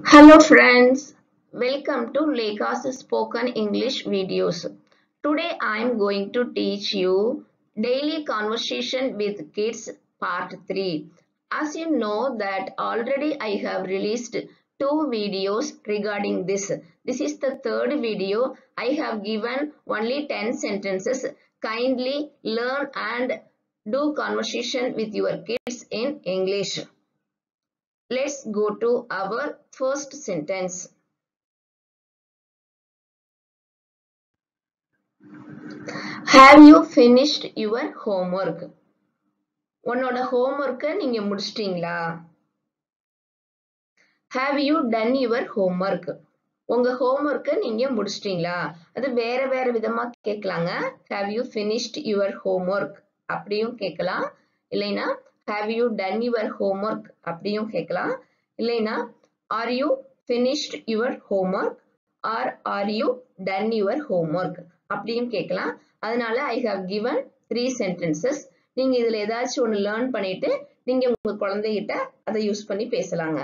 Hello friends, welcome to Leka's spoken English videos. Today I am going to teach you daily conversation with kids part 3. As you know that already I have released two videos regarding this. This is the third video. I have given only 10 sentences. Kindly learn and do conversation with your kids in English. Let's go to our first sentence. Have you finished your homework? உன்னோட ஹோம்ஒர்க்கை நீங்க முடிச்சிட்டீங்களா have you done your homework உங்க ஹோம்ஒர்க்கை நீங்க முடிச்சிட்டீங்களா அது வேற வேற விதமா கேட்கலாங்க have you finished your homework அப்படியும் கேட்கலாம் இல்லைன்னா have you done your homework அப்படியும் கேட்கலாம் இல்லைன்னா are you finished your homework are are you done your homework அப்படியும் கேட்கலாம் அதனால I have given three sentences நீங்க இதுல ஏதாச்சும் ஒன்று லேர்ன் பண்ணிட்டு நீங்க உங்க குழந்தைகிட்ட அதை யூஸ் பண்ணி பேசலாங்க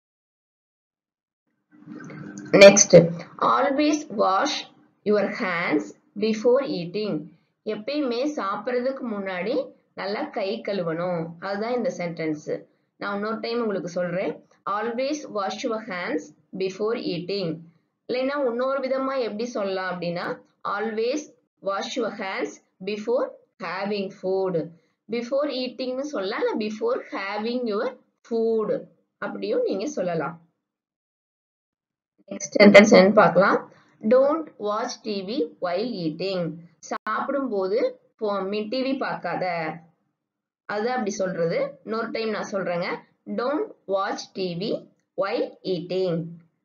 next always wash your hands before eating எப்பயுமே சாப்பிட்றதுக்கு முன்னாடி நல்லா கை கழுவணும் அதுதான் இந்த சென்டென்ஸ் நான் இன்னொரு டைம் உங்களுக்கு சொல்றேன் always wash your hands before eating இல்லைன்னா இன்னொரு விதமா எப்படி சொல்லலாம் அப்படின்னா always wash your hands before having food before ஈட்டிங்னு சொல்லலாம் இல்லை பிஃபோர் ஹேவிங் யுவர் ஃபுட் அப்படியும் நீங்க சொல்லலாம் நெக்ஸ்ட் சென்டென்ஸ் என்ன பார்க்கலாம் don't watch TV while eating சாப்பிடும்போது டிவி பார்க்காத அது அப்படி சொல்றது இன்னொரு டைம் நான் சொல்றேங்க don't watch TV while eating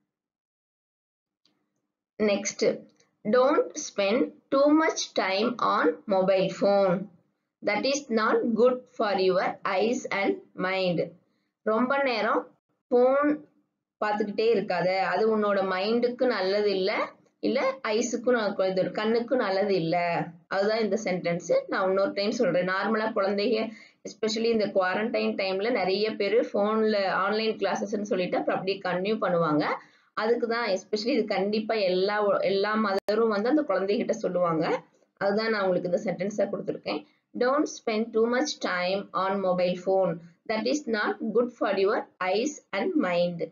next don't spend too much time on mobile phone that is not good for your eyes and mind ரொம்ப நேரம் ஃபோன் பார்த்துக்கிட்டே இருக்காத அது உன்னோட மைண்டுக்கு நல்லது இல்லை இல்லை ஐஸுக்கும் இது கண்ணுக்கும் நல்லது இல்லை அதுதான் இந்த சென்டென்ஸ் நான் இன்னொரு டைம் சொல்றேன் நார்மலாக குழந்தைங்க எஸ்பெஷலி இந்த குவாரண்டைன் டைம்ல நிறைய பேர் ஃபோனில் ஆன்லைன் கிளாஸஸ்ன்னு சொல்லிட்டு அப்புறம் அப்படியே கன்டினியூ பண்ணுவாங்க அதுக்கு தான் எஸ்பெஷலி இது கண்டிப்பா எல்லா எல்லா மதரும் வந்து அந்த குழந்தைகிட்ட சொல்லுவாங்க அதுதான் நான் உங்களுக்கு இந்த சென்டென்ஸா கொடுத்துருக்கேன் don't spend too much time on mobile phone that is not good for your eyes and mind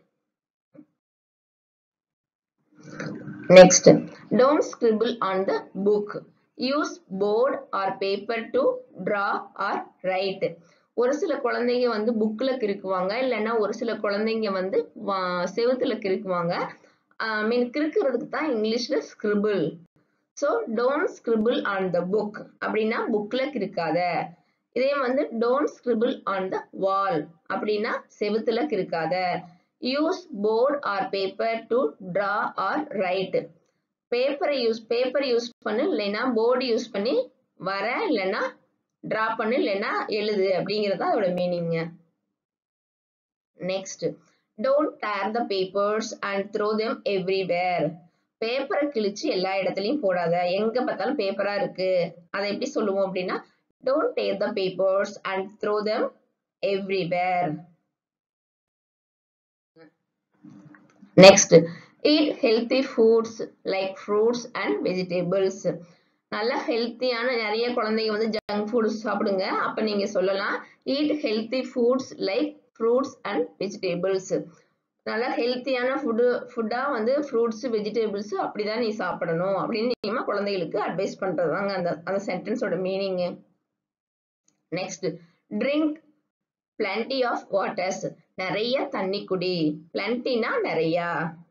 next don't scribble on the book use board or paper to draw or write ஒரு சில குழந்தைங்க வந்து புக்ல கிறுக்குவாங்க இல்லைன்னா ஒரு சில குழந்தைங்க வந்து செவுத்துல கிறுக்குவாங்க மீன் கிறுக்குறதுக்கு தான் இங்கிலீஷ்ல scribble so don't scribble on the book அப்படின்னா புக்ல கிறுக்காத இதே வந்து don't scribble on the wall அப்படின்னா செவுத்துல கிறுக்காத use board or paper to draw or write பேப்பரை யூஸ் பேப்பர் யூஸ் பண்ணு இல்லைன்னா போர்டு யூஸ் பண்ணி வர இல்லைன்னா டிரா பண்ணு இல்லைன்னா எழுது அப்படிங்கிறது அதோட meaning next don't tear the papers and throw them everywhere பேப்பரை கிழிச்சு எல்லா இடத்துலயும் போடாத எங்க பார்த்தாலும் பேப்பரா இருக்கு அதை எப்படி சொல்லுவோம் அப்படின்னா don't tear the papers and throw them everywhere next eat healthy foods like fruits and vegetables நல்ல ஹெல்த்தியான நிறைய குழந்தைங்க வந்து ஜங்க் ஃபுட் சாப்பிடுங்க அப்ப நீங்க சொல்லலாம் eat healthy foods like fruits and vegetables நல்ல ஹெல்த்தியான ஃபுட்டு ஃபுட்டா வந்து ஃப்ரூட்ஸ் வெஜிடபிள்ஸ் அப்படிதான் நீ சாப்பிடணும் அப்படின்னு நீங்க குழந்தைகளுக்கு அட்வைஸ் பண்றதுதாங்க அந்த அந்த சென்டென்ஸோட meaning next drink plenty of waters நிறைய தண்ணி குடி பிளண்டினா நிறையா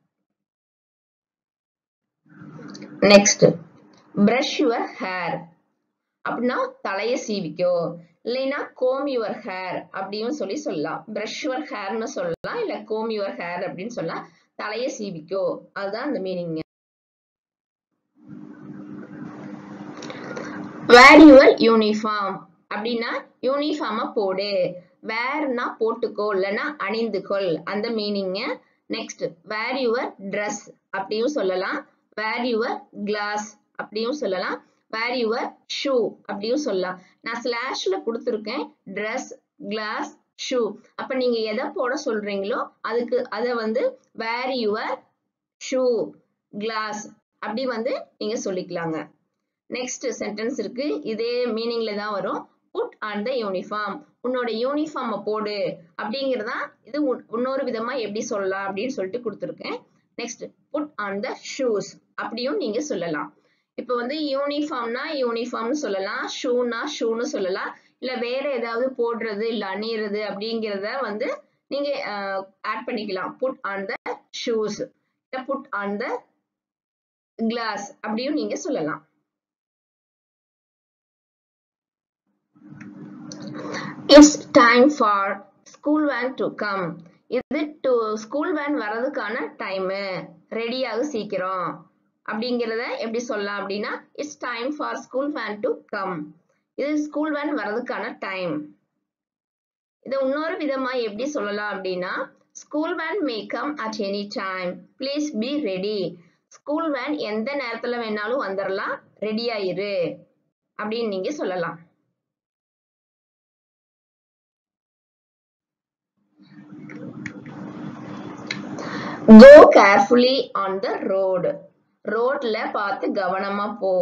நெக்ஸ்ட் பிரஷ் யுவர் ஹேர் அப்படின்னா தலைய சீவிக்கோ இல்லைன்னா கோம் யுவர் ஹேர் அப்படின்னு சொல்லி சொல்லலாம் பிரஷ் யுவர் ஹேர்னு சொல்லலாம் இல்ல கோம் யுவர் ஹேர் அப்படின்னு சொல்லலாம் தலைய சீவிக்கோ அதுதான் அந்த மீனிங் வேர் யுவர் யூனிஃபார்ம் அப்படின்னா யூனிஃபார்ம போடு வேர்னா போட்டுக்கோ இல்லைன்னா அணிந்துகொள் அந்த மீனிங்க நெக்ஸ்ட் வேர் யுவர் ட்ரெஸ் அப்படியும் சொல்லலாம் வேர் யுவர் கிளாஸ் அப்படியும் சொல்லலாம் வேர் யுவர் ஷூ அப்படியும் சொல்லலாம் நான் ஸ்லாஷ்ல கொடுத்துருக்கேன் ட்ரெஸ் கிளாஸ் ஷூ அப்ப நீங்க எதை போட சொல்றீங்களோ அதுக்கு அதை வந்து வேர் யுவர் ஷூ கிளாஸ் அப்படி வந்து நீங்க சொல்லிக்கலாங்க நெக்ஸ்ட் சென்டென்ஸ் இருக்கு இதே மீனிங்ல தான் வரும் புட் ஆன் த யூனிஃபார்ம் உன்னோட யூனிஃபார்மை போடு அப்படிங்கிறதா இது இன்னொரு விதமா எப்படி சொல்லலாம் அப்படின்னு சொல்லிட்டு கொடுத்துருக்கேன் next put on the shoes அப்படியும் நீங்க சொல்லலாம் இப்போ வந்து யூனிஃபார்ம்னா யூனிஃபார்ம்னு சொல்லலாம் ஷூனா ஷூன்னு சொல்லலாம் இல்ல வேற ஏதாவது போடுறது இல்ல அணியிறது அப்படிங்கிறத வந்து நீங்க ஆட் பண்ணிக்கலாம் புட் ஆன் த ஷூஸ் இல்ல புட் ஆன் த கிளாஸ் அப்படியும் நீங்க சொல்லலாம் it's time for school van to come இது டு ஸ்கூல் வேன் வர்றதுக்கான டைமு ரெடியாக சீக்கிரம் அப்படிங்கிறத எப்படி சொல்லலாம் அப்படின்னா it's time for school van to come இது ஸ்கூல் வேன் வர்றதுக்கான டைம் இதை இன்னொரு விதமா எப்படி சொல்லலாம் அப்படின்னா school van may come at any time please be ready school van எந்த நேரத்துல வேணாலும் வந்துடலாம் ரெடி ஆயிரு அப்படின்னு நீங்க சொல்லலாம் go carefully on the road ரோட்ல பார்த்து கவனமா போ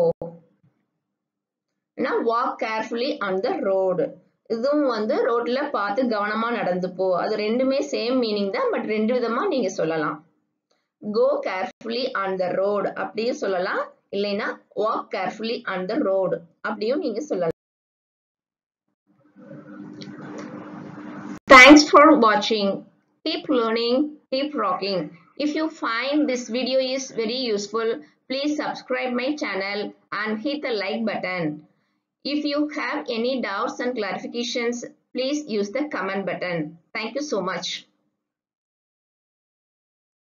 walk carefully on the road இதுவும் வந்து ரோட்ல பார்த்து கவனமா நடந்து போ அது ரெண்டுமே சேம் மீனிங் தான் பட் ரெண்டு விதமா நீங்க சொல்லலாம் go carefully on the road அப்படியும் சொல்லலாம் இல்லைன்னா walk carefully on the road அப்படியும் நீங்க சொல்லலாம் தேங்க்ஸ் ஃபார் வாட்சிங் keep learning keep rocking if you find this video is very useful please subscribe my channel and hit the like button if you have any doubts and clarifications please use the comment button thank you so much